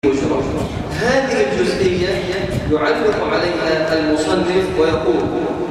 أجرة هذه الجزئية يعلق عليها المصنف ويقول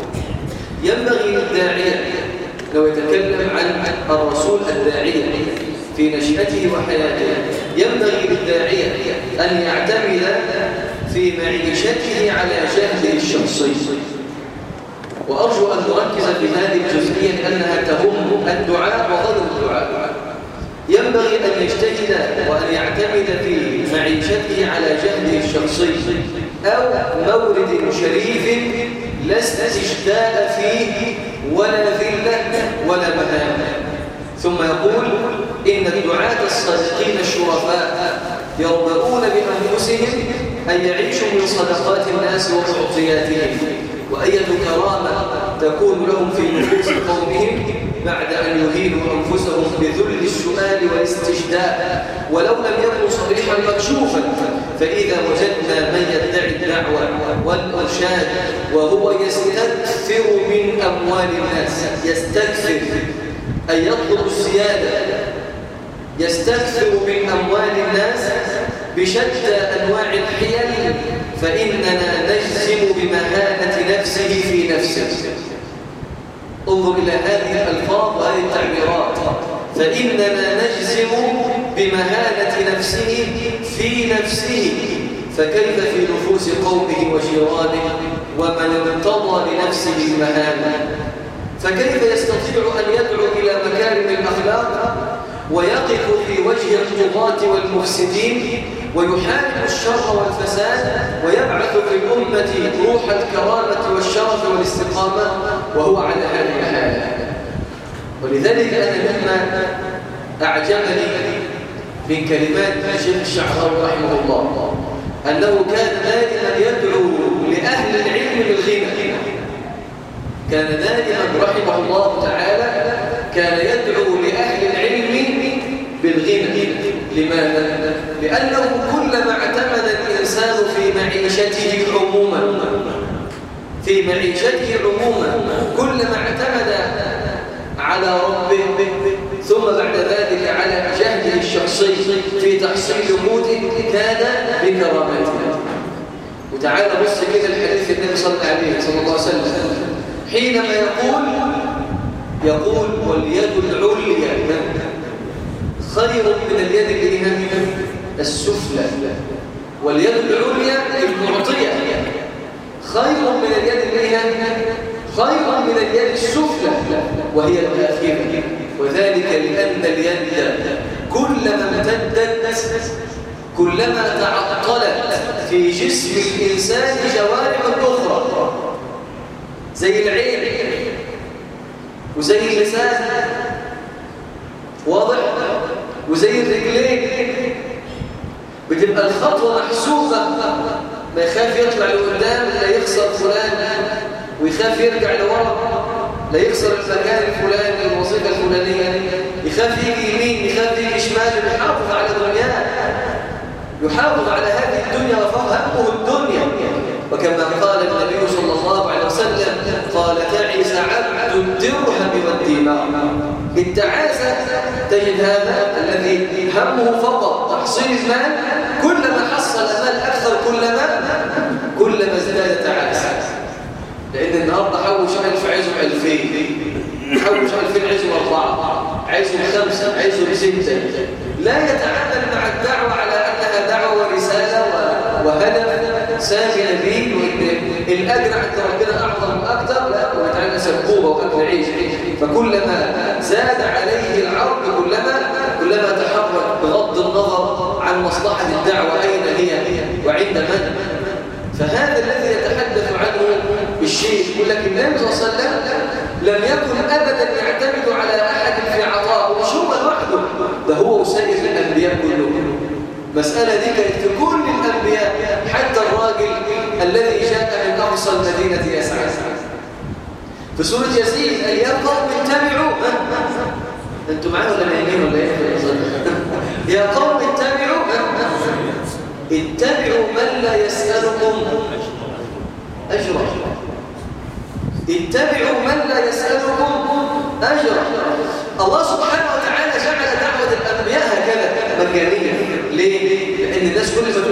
ينبغي للداعية لو يتكلم عن الرسول الداعية في نشأته وحياته ينبغي للداعية أن يعتمد في معيشته على جهله الشخصي وأرجو أن نركز في هذه الجزئية لأنها تهم الدعاء وغير الدعاء ينبغي أن يجتهد وأن يعتمد في معيشته على جهده الشخصي أو مورد شريف لا استشداء فيه ولا ذلة ولا مهانة ثم يقول إن الدعاة الصادقين الشرفاء يرضون بأنفسهم أن يعيشوا من صدقات الناس ومعطياتهم وأية كرامة تكون لهم في نفوس قومهم بعد أن يهينوا أنفسهم بذل السؤال والاستجداء ولو لم يكن صريحا مكشوفا فإذا وجدنا من يدعي الدعوة والإرشاد وهو يستكثر من أموال الناس يستكثر أن يطلب الزيادة يستكثر من أموال الناس بشتى أنواع الحيل فإننا نجزم بمهانة نفسه في نفسه انظر إلى هذه الألفاظ وهذه التعبيرات فإننا نجزم بمهانة نفسه في نفسه فكيف في نفوس قومه وجيرانه ومن ارتضى لنفسه المهانة فكيف يستطيع أن يدعو إلى مكارم الأخلاق ويقف في وجه الطغاة والمفسدين ويحارب الشر والفساد ويبعث في الأمة روح الكرامة والشرف والاستقامة وهو على هذه الحالة ولذلك أنا مما أعجبني من كلمات الشيخ الشعراوي رحمه الله أنه كان دائما يدعو لأهل العلم بالغنى كان دائما رحمه الله تعالى كان يدعو لأهل العلم بالغنى لماذا؟ لأنه كلما اعتمد الإنسان في معيشته عموما في معيشته عموما كلما اعتمد على ربه ثم بعد ذلك على جهده الشخصي في تحصيل قوته كاد بكرامته وتعالى بص كده الحديث النبي صلى الله عليه صلى الله عليه وسلم حينما يقول يقول واليد العليا خير من اليد اللي السفلى واليد العليا المعطية خير من اليد اللي خير من اليد السفلى وهي الكافرة وذلك لأن اليد كلما امتدت كلما تعطلت في جسم الإنسان جوارح أخرى زي العين وزي اللسان واضح وزي الرجلين بتبقى الخطوة محسوبة ما يخاف يطلع لقدام لا يخسر فلان ويخاف يرجع لورا لا يخسر المكان الفلاني الوظيفة الفلانية يخاف يجي يمين يخاف يجي شمال يحافظ على دنياه يحافظ على هذه الدنيا وفهمه الدنيا وكما قال النبي صلى الله عليه وسلم قال تعس عبد الدرهم والدينار التعاسة تجد هذا الذي همه فقط تحصيل المال كلما حصل مال أكثر كلما كلما ازداد تعاسة لأن النهاردة حوش ألف عايزهم ألفين حوش ألفين عايزهم أربعة عايزهم خمسة عايزهم ستة لا يتعامل مع الدعوة على أنها دعوة ورسالة وهدف سامي نبيل وإن الأجر عند ربنا أعظم أكثر لا ونتعلم سبوبة وأكل عيش فكلما زاد عليه العرض كلما كلما تحرك بغض النظر عن مصلحة الدعوة أين هي وعند من فهذا الذي يتحدث عنه الشيخ يقول لك النبي صلى الله عليه وسلم لم يكن أبدا يعتمد على أحد في عطاء ومش هو لوحده ده هو وسائر الأنبياء كلهم مسألة دي كانت في كل الأنبياء حتى الراجل الذي جاء من أقصى المدينة يسعى في سورة ياسين أي يا قوم اتبعوا أنتم معايا ولا نايمين ولا إيه يا قوم اتبعوا اتبعوا من لا يسألكم أجرا اتبعوا من لا يسألكم أجرا الله سبحانه وتعالى جعل دعوة الأنبياء هكذا مجانية ليه؟ لأن الناس كل ما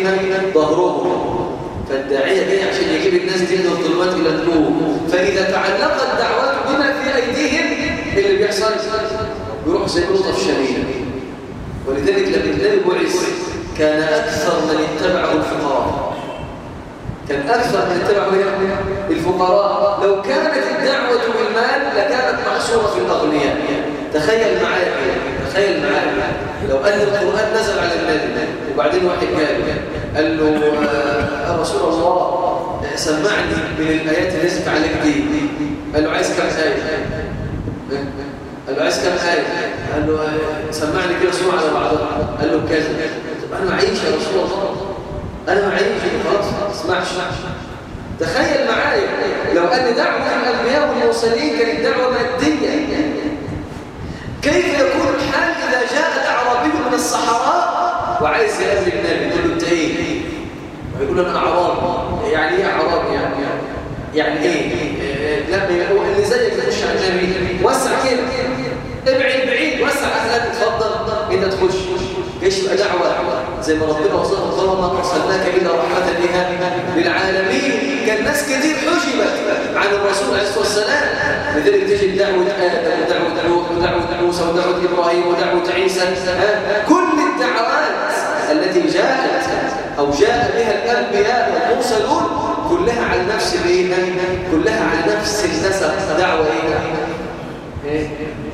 ظهرهم فالداعية جاي عشان يجيب الناس دي من الظلمات إلى النور فإذا تعلقت دعوات بما في أيديهم اللي بيحصل يروح زي لطف شديد ولذلك لما النبي بعث كان أكثر من اتبعه الفقراء كان أكثر من اتبعه الفقراء لو كانت الدعوة بالمال لكانت محصورة في الأغنياء تخيل معايا تخيل معايا لو أن القرآن نزل على النبي وبعدين واحد قال قال له يا رسول الله سمعني من الآيات اللي نزلت عليك دي قال له عايز كم آية قال له عايز كم آية قال له سمعني كده سورة على بعضها قال له كذا طب أنا معيش يا رسول الله أنا معيش خلاص اسمعش تخيل معايا لو أن دعوة الأنبياء والمرسلين كانت دعوة مادية كيف يكون الحال إذا جاء أعرابي من الصحراء وعايز يقابل النبي يقول له أنت إيه؟ ويقول له أنا أعرابي يعني إيه أعرابي يعني يعني إيه؟ لما هو اللي زيك يخش على النبي وسع كده ابعد بعيد وسع أهلك اتفضل أنت تخش ايش يبقى دعوة زي ما ربنا وصفه قال ما ارسلناك الا رحمه لها للعالمين كان ناس كتير حجبت عن الرسول عليه الصلاه والسلام لذلك تجد دعوه ادم ودعوه نوح ودعوه موسى ودعوه ابراهيم ودعوه عيسى كل الدعوات التي جاءت او جاء بها الانبياء والمرسلون كلها على نفس الايه كلها على نفس النسق دعوه ايه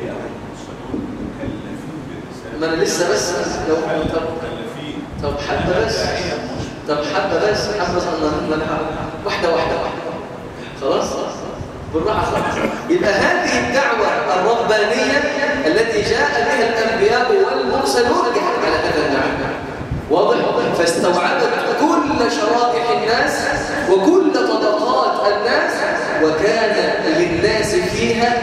ما انا لسه بس لو طب طب حبه بس طب حبه بس حبه انا واحده واحده واحده خلاص بالراحه خالص يبقى هذه الدعوه الربانيه التي جاء بها الانبياء والمرسلون جاءت على هذا النعم واضح فاستوعبت كل شرائح الناس وكل طبقات الناس وكان للناس فيها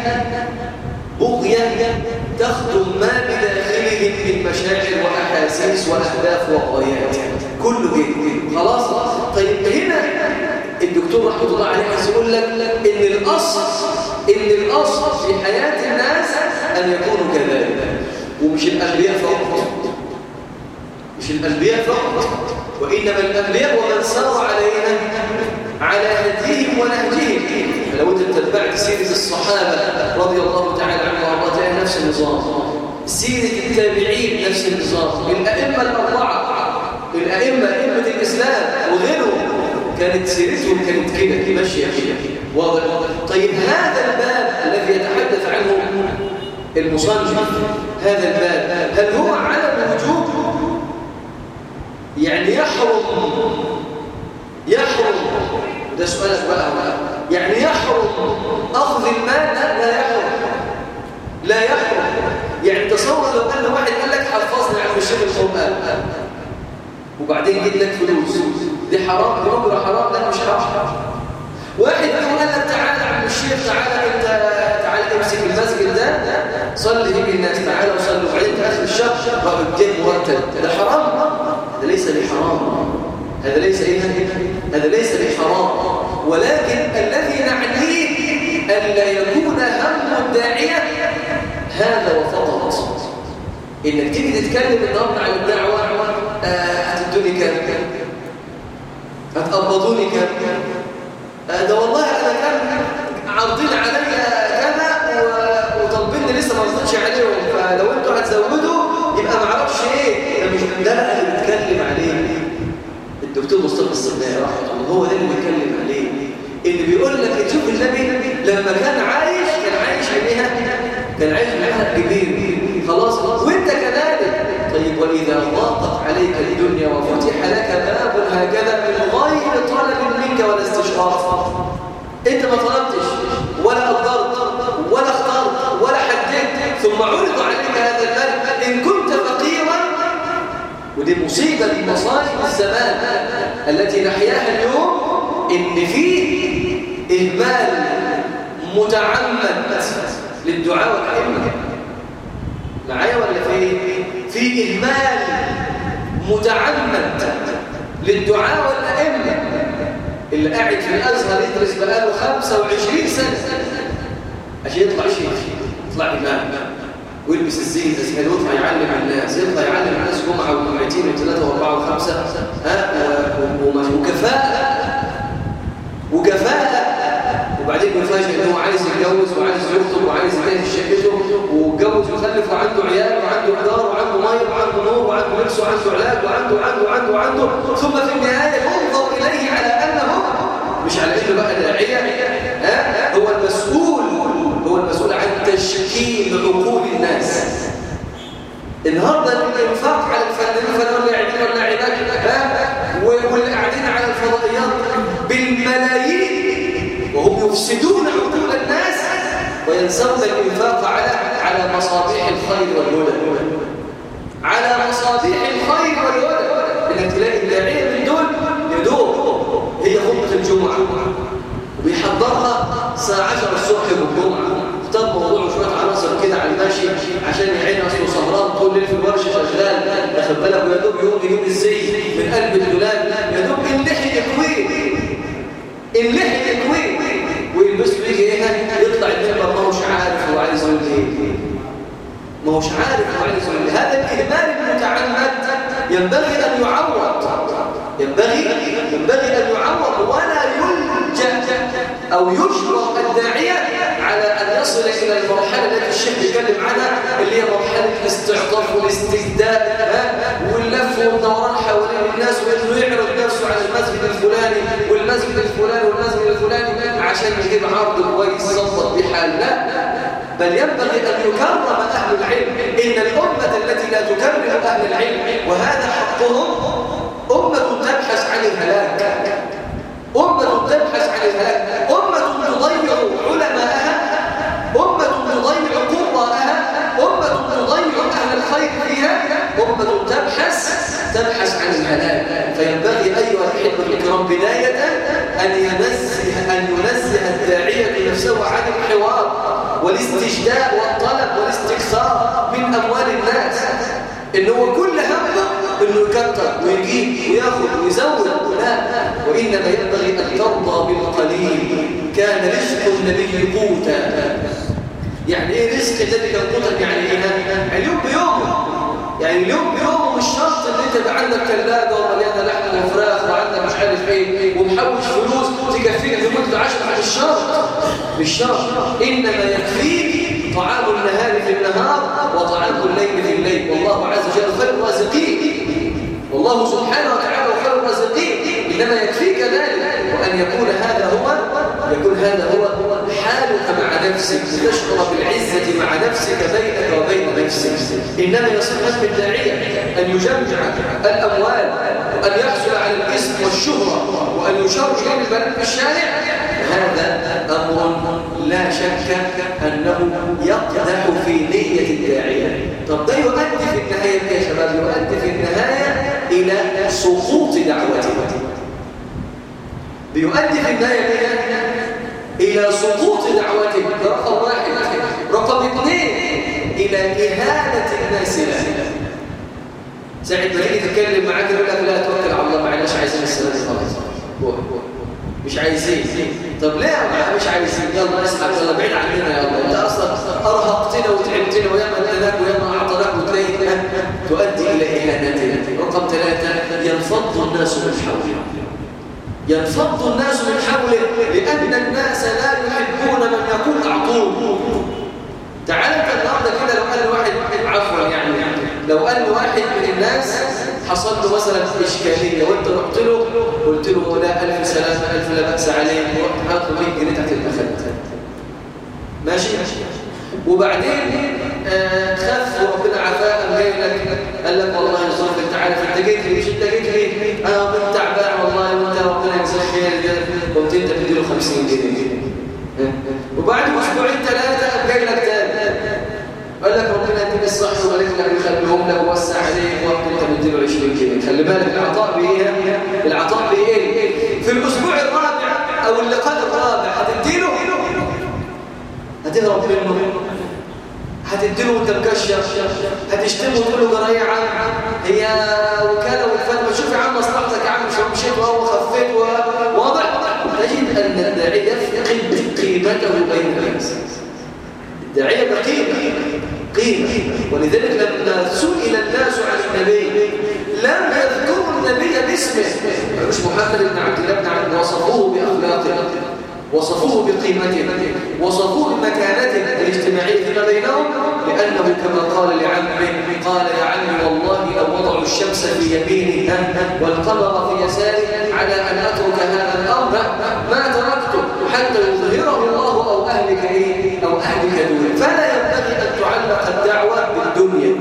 بغية تخدم ما بداخلهم من مشاعر وأحاسيس وأهداف وغايات كله جد خلاص طيب هنا الدكتور رحمه الله عليه عايز يقول لك ان الاصل ان الاصل في حياه الناس ان يكونوا كذلك ومش الانبياء فقط مش الانبياء فقط وانما الانبياء ومن سار علينا على هديهم ونهجهم لو انت اتبعت سيره الصحابه رضي الله تعالى عنهم وارضاهم تلاقي نفس النظام سيره التابعين نفس النظام الائمه الاربعه الائمه ائمه الاسلام وغيرهم كانت سيرتهم كانت كده ماشيه كده واضح طيب هذا الباب الذي يتحدث عنه المصنف هذا الباب هل هو على الوجوب يعني يحرم يحرم ده سؤالك بقى يعني يحرم اخذ المال لا يحرم لا يحرم يعني تصور لو ان واحد قال لك حفظني عن الشيخ القران وبعدين جيت لك فلوس دي حرام دي مجرى حرام لا مش حرام واحد يقول لك تعالى عم الشيخ تعالى انت تعالى امسك المسجد ده صلي بيه الناس تعالى وصلي وبعدين في اخر الشهر بقى بدين مرتب ده حرام ده ليس بحرام هذا ليس ايه هذا ليس بحرام ولكن الذي نعنيه الا يكون هم الداعيه هذا وفقط انك تيجي تتكلم النهارده عن الدعوه هتدوني كام هتقبضوني كام ده والله انا كان عارضين عليا كذا وطالبيني لسه ما رضيتش عليهم فلو انتوا هتزودوا يبقى ما اعرفش ايه ده مش ده بقى اللي بتكلم عليه الدكتور مصطفى الصباحي رحمه الله هو ده اللي بيتكلم عليه اللي بيقول لك تشوف النبي لما كان عايش كان عايش عليها كان عايش عليها كبير خلاص وانت كذلك طيب واذا ضاقت عليك الدنيا وفتح لك باب هكذا من غير طلب منك ولا استشراف انت ما طلبتش ولا قدرت ولا اخترت ولا حددت ثم عرض عليك هذا الباب ان كنت فقيرا ودي مصيبه من مصائب الزمان التي نحياها اليوم ان فيه اهمال متعمد للدعاء والائمه معايا ولا في في اهمال متعمد للدعاء والائمه اللي قاعد في الازهر يدرس بقاله 25 سنه عشان يطلع شيخ يطلع امام ويلبس الزي الازهري ويطلع يعلم الناس يطلع يعلم الناس جمعه وجمعتين وثلاثه واربعه وخمسه ها وكفاءه وكفاءه وبعدين يفاجئ ان هو عايز يتجوز وعايز يخطب وعايز يجهز شقته واتجوز وخلف وعنده عيال وعنده دار وعنده ميه وعنده نور وعنده لبس وعنده علاج وعنده وعنده وعنده وعنده ثم في النهايه ينظر اليه على انه مش على انه بقى داعيه ها هو المسؤول هو المسؤول عن تشكيل عقول الناس النهارده الانفاق على الفنانين فلان لاعبين واللاعبات ها واللي قاعدين على الفضائيات بالملايين وهم يفسدون عقول الناس وينسون الانفاق على على مصابيح الخير والهدى على مصابيح الخير والهدى انك تلاقي الداعيه من دول يدوب هي خطبه الجمعه وبيحضرها الساعه 10 الصبح بالجمعه اختار موضوع شويه عناصر كده على الماشي عشان يعين اصله سهران طول الليل في الورشه شغال واخد بالك ويا دوب يقوم يجيب الزي من قلب الدولاب يا دوب اللحي يكويه اللحي يكويه ويلبسه يجي ايه يطلع المنبر ما هوش عارف هو عايز يقول ايه ما هوش عارف هو عايز يقول ايه هذا الاهمال المتعمد ينبغي ان يعوض ينبغي ينبغي ان يعوض ولا يلجا او يجبر الداعيه على ان يصل الى المرحله التي الشيخ بيتكلم عنها اللي هي مرحله الاستعطاف والاستجداد واللف والدوران حوالين الناس وانه يعرض نفسه على المسجد الفلاني والمسجد الفلاني والمسجد الفلاني عشان يجيب عرض كويس يظبط بحال لا بل ينبغي ان يكرم اهل العلم ان الامه التي لا تكرم اهل العلم وهذا حقهم امه تبحث عن الهلاك امه تبحث عن الهلاك امه تضيع علماءها امه تضيع قراءها امه تضيع اهل الخير فيها امه تبحث تبحث عن الهلاك فينبغي ايها الاحبه الكرام بدايه ان ينزه ان ينزه الداعيه نفسه عن الحوار والاستجداء والطلب والاستكثار من اموال الناس ان هو كل همه انه يكتر ويجيب وياخذ ويزود لا وانما ينبغي ان ترضى بالقليل كان رزق النبي قوتا يعني ايه رزق النبي كان قوتا يعني ايه يعني يوم بيوم يعني اليوم بيوم مش شرط ان انت يبقى عندك ثلاجه ومليانه لحم وفراخ وعندك مش عارف ايه ومحوش فلوس تكفيك لمده 10 مش شرط مش شرط انما يكفيك طعام النهار في النهار وطعام الليل في الليل والله عز وجل خير الرازقين والله سبحانه وتعالى خير الرازقين انما يكفيك ذلك وان يكون هذا هو يكون هذا هو حالك مع نفسك تشعر بالعزة مع نفسك بينك وبين نفسك إنما يصح بالداعية أن يجمع الأموال وأن يحصل على الاسم والشهرة وأن يشرج البلد في الشارع هذا أمر لا شك أنه يقدح في نية الداعية طب ده يؤدي في النهاية يا شباب يؤدي في النهاية إلى سقوط دعوته بيؤدي في النهاية إلى سقوط دعوته رقم واحد رقم اثنين إلى إهانة الناس له ساعة ما تيجي تتكلم معاك يقول لك لا توكل على الله معلش عايزين السلام خلاص مش عايزين طب ليه يا مش عايزين يلا اسحب يلا بعيد عننا يا الله انت اصلا ارهقتنا وتعبتنا وياما ادناك وياما اعطاك وتلاقي تؤدي الى اهانتنا رقم ثلاثه ينفض الناس من حولهم ينفض الناس من حوله لأن الناس لا يحبون من يقول أعطوه تعال انت النهارده كده لو قال واحد عفوا يعني لو قال واحد من الناس حصل له مثلا إشكالية وانت رحت له قلت له لا ألف سلامة ألف لا بأس عليك ورحت حاطط له 100 جنيه تحت المخدة ماشي وبعدين آه خف وربنا عافاه قام جاي لك قال لك والله الظروف انت عارف انت جيت لي مش انت جيت لي انا كنت تعبان والله وانت ربنا يجزاك خير قمت انت بتديله 50 جنيه وبعد اسبوعين ثلاثه قام جاي لك تاني قال لك ربنا يديك الصحه وقال لك يخليهم لك ووسع عليك وقت انت بتديله 20 جنيه خلي بالك العطاء بايه العطاء بايه في الاسبوع الرابع او اللقاء الرابع هتديله هتهرب منه هتديله وانت مكشر هتشتمه وتقول له جرايه يا عم هي وكاله والفتوى شوف يا عم مصلحتك يا عم مش مشيت وهو خفيت واضح تجد ان الداعيه يفقد قيمته بين الناس الداعيه بقيمه قيمة ولذلك لما سئل الناس عن النبي لم يذكروا النبي باسمه مش محمد بن عبد الله بن عبد وصفوه بأخلاقه وصفوه بقيمته وصفوه بمكانته الاجتماعية فيما بينهم لأنه كما قال لعمه قال يا عمي والله لو وضعوا الشمس في يميني والقمر في يساري على أن أترك هذا الأمر ما تركته حتى يظهره الله أو أهلك إيه أو أهلك دونه فلا ينبغي أن تعلق الدعوة بالدنيا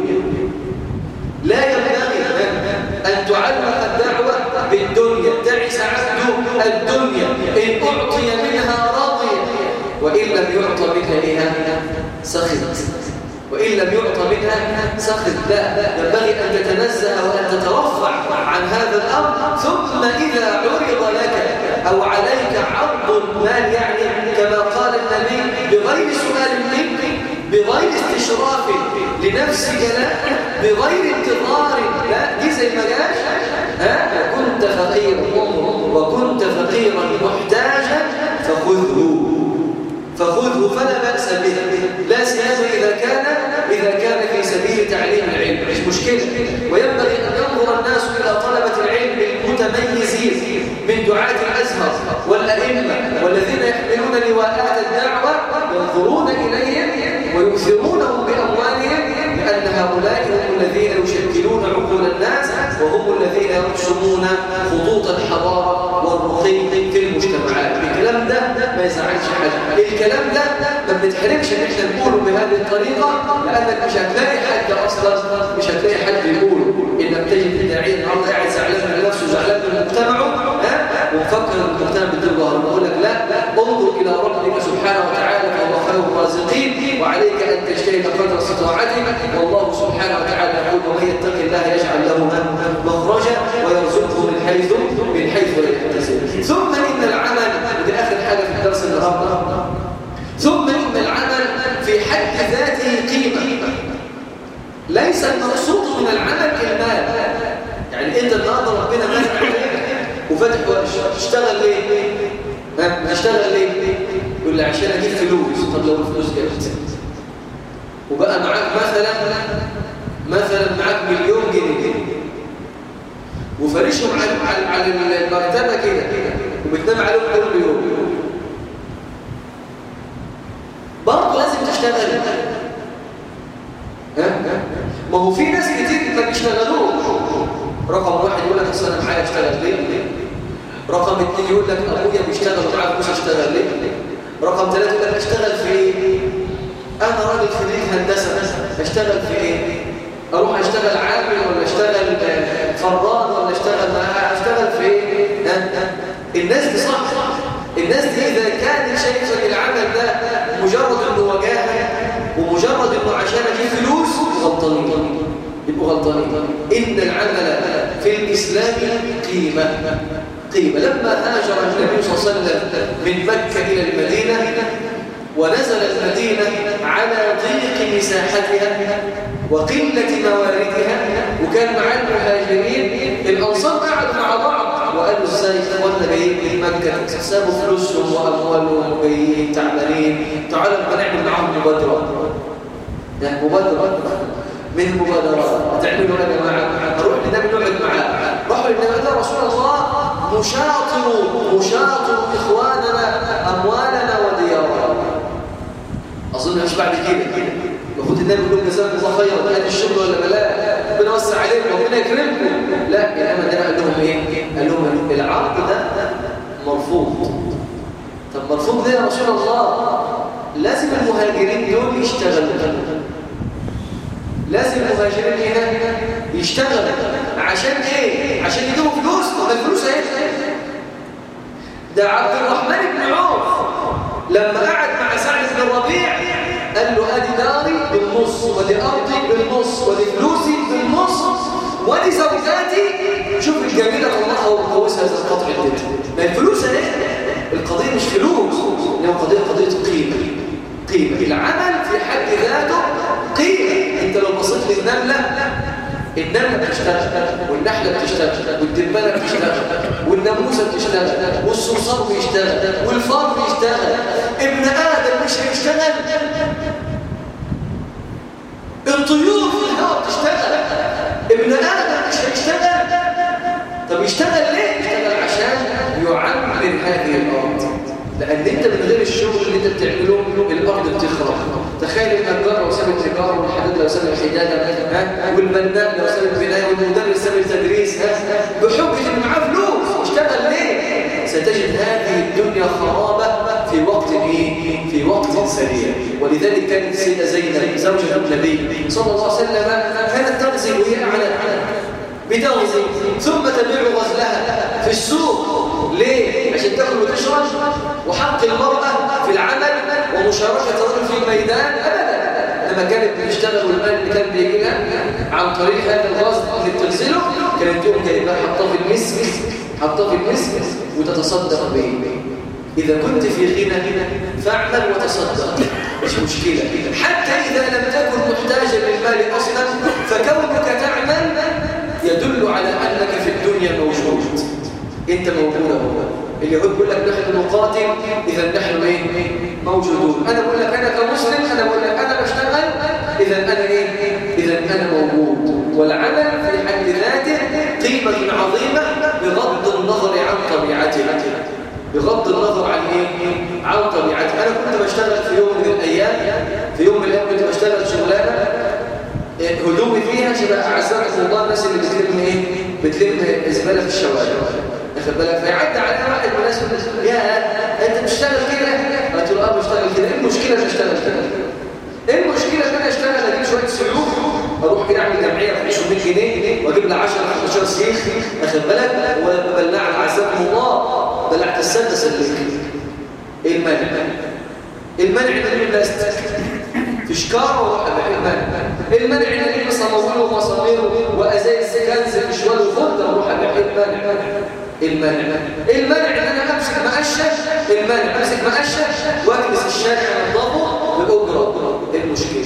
لا ينبغي أن تعلق الدعوة بالدنيا تعس عبد الدنيا إن أعطي منها راضي وإن لم يعطى منها إيه سخط وإن لم يعطى منها سخط لا ينبغي أن تتنزه وأن تترفع عن هذا الأمر ثم إذا عرض لك أو عليك عرض المال يعني كما قال النبي بغير سؤال منك بغير استشراف لنفسك لا بغير انتظار لا دي زي ما جاش ها وكنت فقيرا وكنت فقيرا محتاجا فخذه فخذه فلا بأس به لا سيما إذا كان إذا كان في سبيل تعليم العلم مش مشكلة وينبغي أن ينظر الناس إلى طلبة العلم المتميزين من دعاة الأزهر والأئمة والذين يحملون لواءات الدعوة ينظرون إليهم ويؤثرونهم بأموالهم لأن هؤلاء هم الذين يشكلون عقول الناس وهم الذين يرسمون خطوط الحضارة والرقي في المجتمعات الكلام ده ما يزعلش حد الكلام ده ما بنتحرمش ان احنا نقوله بهذه الطريقة لأنك مش هتلاقي حد أصلا مش هتلاقي حد يقوله إنك تجد الداعية النهارده قاعد زعلان من نفسه زعلان من مجتمعه ها ومفكر ان المجتمع بيدير ظهره بقول لك لا انظر إلى ربك سبحانه وتعالى فهو خير الرازقين وعليك أن تجتهد قدر استطاعتك والله سبحانه وتعالى يقول ومن يتق الله يجعل له مخرجا ويرزقه من حيث من حيث لا يحتسب ثم إن العمل ودي آخر حاجة في الدرس النهارده ثم إن العمل في حد ذاته قيمة ليس المقصود من العمل المال يعني انت النهارده ربنا مالك عليك وفاتح تشتغل ليه ها تشتغل ليه يقول لي عشان اجيب فلوس طب لو الفلوس جابت وبقى معاك مثلا مثلا معاك مليون جنيه وفرشهم على على المرتبه كده وبتنام عليهم كل يوم برضه لازم تشتغل ها ما هو في ناس كتير ما بيشتغلوش رقم واحد يقول لك اصل انا معايا اشتغل ليه رقم اثنين يقول لك ابويا بيشتغل ومعاه فلوس اشتغل ليه رقم ثلاثة يقول لك اشتغل في ايه انا راجل خريج هندسه اشتغل في ايه اروح اشتغل عامل ولا اشتغل فران ولا اشتغل اشتغل في ايه ها الناس دي صح الناس دي اذا كانت شايفه العمل ده مجرد انه وجاهه ومجرد انه عشان اجيب فلوس غلطانين يبقوا غلطانين ان العمل في الاسلام قيمه قيمه لما هاجر النبي صلى الله عليه وسلم من مكه الى المدينه ونزل المدينة على ضيق مساحتها وقلة مواردها وكان مع المهاجرين الأنصار قعدوا مع بعض وقالوا ازاي اخواننا جايين من مكة سابوا فلوسهم وأموالهم وجايين تعبانين تعالوا نعمل معاهم مبادرة ده مبادرة من المبادرات هتعملوا يا جماعة نروح للنبي نقعد معاه راحوا للنبي قال رسول الله نشاطر نشاطر إخواننا أموالنا وديارنا أظن مش بعد كده المفروض النبي يقول جزاكم الله خيرا هذا الشغل ولا بلاء ربنا يوسع عليكم ربنا يكرمكم لا انما ده قال لهم ايه قال لهم العرض ده مرفوض طب مرفوض ليه يا رسول الله لازم المهاجرين دول يشتغلوا لازم المهاجرين هنا يشتغلوا عشان ايه عشان يجيبوا فلوس طب الفلوس ايه ده عبد الرحمن بن عوف لما قعد مع سعد بن الربيع قال له ادي داري بالنص ودي ارضي بالنص ودي فلوسي بالنص ودي زوجاتي شوف الجميله طلعها ومتجوزها زي القطع الدنيا ما الفلوس ايه القضيه مش فلوس انما قضيه قضيه قيمه قيمه العمل في حد ذاته قيمه انت لو بصيت للنمله النملة بتشتغل والنحلة بتشتغل والدبانة بتشتغل والناموسة بتشتغل والصرصار بيشتغل والفار بيشتغل ابن آدم مش هيشتغل الطيور في الهواء بتشتغل ابن ادم مش هيشتغل طب يشتغل ليه يشتغل عشان يعمر هذه الارض لان انت من غير الشغل اللي انت بتعمله الارض بتخرب تخيل النجار لو ساب النجار والحداد لو ساب الحداده ها والبناء لو ساب البنايه والمدرس ساب التدريس ها بحجه ان معاه فلوس اشتغل ليه ستجد هذه الدنيا خرابه في وقت ايه في وقت سريع ولذلك كانت السيده زينب زوجة النبي صلى الله عليه وسلم كانت تغزل وهي على بتغزل ثم تبيع غزلها في السوق ليه؟ عشان تاكل وتشرب وحق المرأة في العمل ومشاركة الرجل في الميدان أبدا لما كانت بتشتغل والمال اللي كان بيجي لها عن طريق هذا الغزل اللي بتغزله كانت تقوم جايبها حطاه في المسك حطاه في المسك وتتصدق به إذا كنت في غنى فاعمل وتصدق مش مشكلة حتى إذا لم تكن محتاجا للمال أصلا فكونك تعمل يدل على أنك في الدنيا موجود أنت موجود هو اليهود بيقول لك نحن نقاتل إذا نحن إيه؟ موجودون أنا بقول لك أنا كمسلم أنا بقول لك أنا بشتغل إذا أنا إيه؟ إذا أنا موجود والعمل في حد ذاته قيمة عظيمة بغض النظر عن طبيعته بغض النظر عن ايه عن طبيعتي انا كنت بشتغل في يوم من الايام في يوم من الايام كنت بشتغل شغلانه هدومي فيها شبه اعزائكم الله الناس اللي بتلم ايه بتلم زباله في الشوارع واخد بالك فيعدي علينا واحد من الناس يقول يا انت بتشتغل كده قلت له اه بشتغل كده ايه المشكله ان اشتغل كده ايه المشكله ان انا اشتغل اجيب شويه سيوف اروح كده اعمل جمعيه ب 500 جنيه واجيب لي 10 15 سيخ واخد بالك وببلع اعزائكم الله بلعت السدس اللي ايه المانع المنع ان البلاستيك تشكار وروح المنع المنع ان نلبس صمويل ومصامير وازايز كنز في شوال وفضه وروح المنع المنع المنع ان انا امسك مقشه المنع امسك مقشه واجلس الشارع انضبه باجره ايه المشكله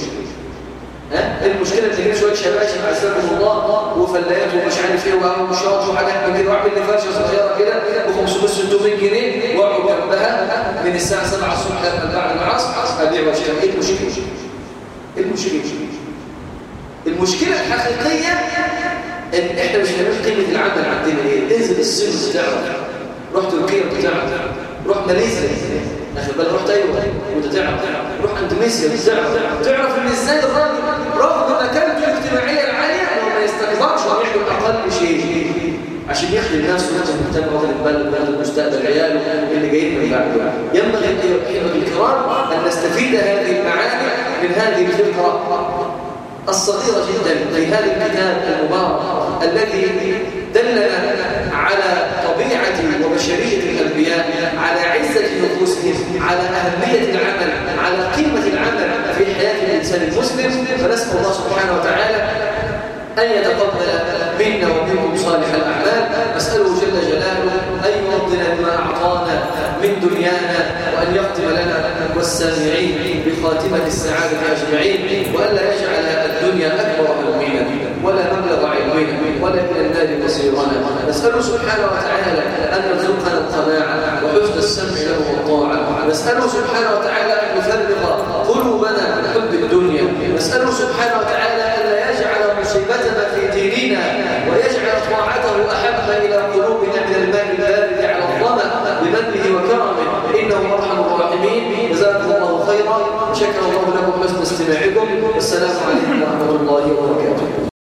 ها المشكله ان تجيب شويه شباشب عزكم الله وفلايات ومش عارف ايه وشاط وحاجات من كده واعمل لي فرشه صغيره كده ب 500 600 جنيه واقعد جنبها من الساعه 7 الصبح لما بعد العصر ابيع واشتري ايه المشكله؟ ايه المشكله؟ المشكله الحقيقيه ان احنا مش فاهمين قيمه العمل عندنا ايه؟ انزل الصين بتعرف روح تركيا بتعرف روح ماليزيا اخد بالك رحت ايوه وانت تعرف روح اندونيسيا تعرف تعرف ان ازاي الراجل رغم مكانته الاجتماعيه العاليه انه ما يستكبرش ويعمل اقل شيء عشان يخدم الناس ويخدم مهتم واخد البلد ويخدم مستقبل عياله اللي جايين من بعده ينبغي ايها الكرام ان نستفيد هذه المعاني من هذه الفكره الصغيرة جدا في هذا الكتاب المبارك الذي دلنا على طبيعة وبشرية الأنبياء على عزة نفوسهم على أهمية العمل على قيمة العمل في حياة الإنسان المسلم فنسأل الله سبحانه وتعالى أن يتقبل منا ومنكم صالح الأعمال نسأله جل جلاله أن يرضنا بما أعطانا من دنيانا وأن يختم لنا والسامعين بخاتمة السعادة أجمعين وأن لا يجعل الدنيا أكبر همنا ولا مبلغ علمنا ولا إلى النار مصيرنا نسأله سبحانه وتعالى أن يرزقنا القناعة وحسن السمع له والطاعة نسأله سبحانه وتعالى أن يفرغ قلوبنا من حب الدنيا نسأله سبحانه وتعالى أن لا يجعل مصيبتنا في ديننا ويجعل طاعته أحب إلى قلوبنا من الماء البارد على الظمأ بمنه وكرمه إنه أرحم الراحمين جزاكم الله خيرا شكر الله لكم حسن استماعكم والسلام عليكم ورحمة الله وبركاته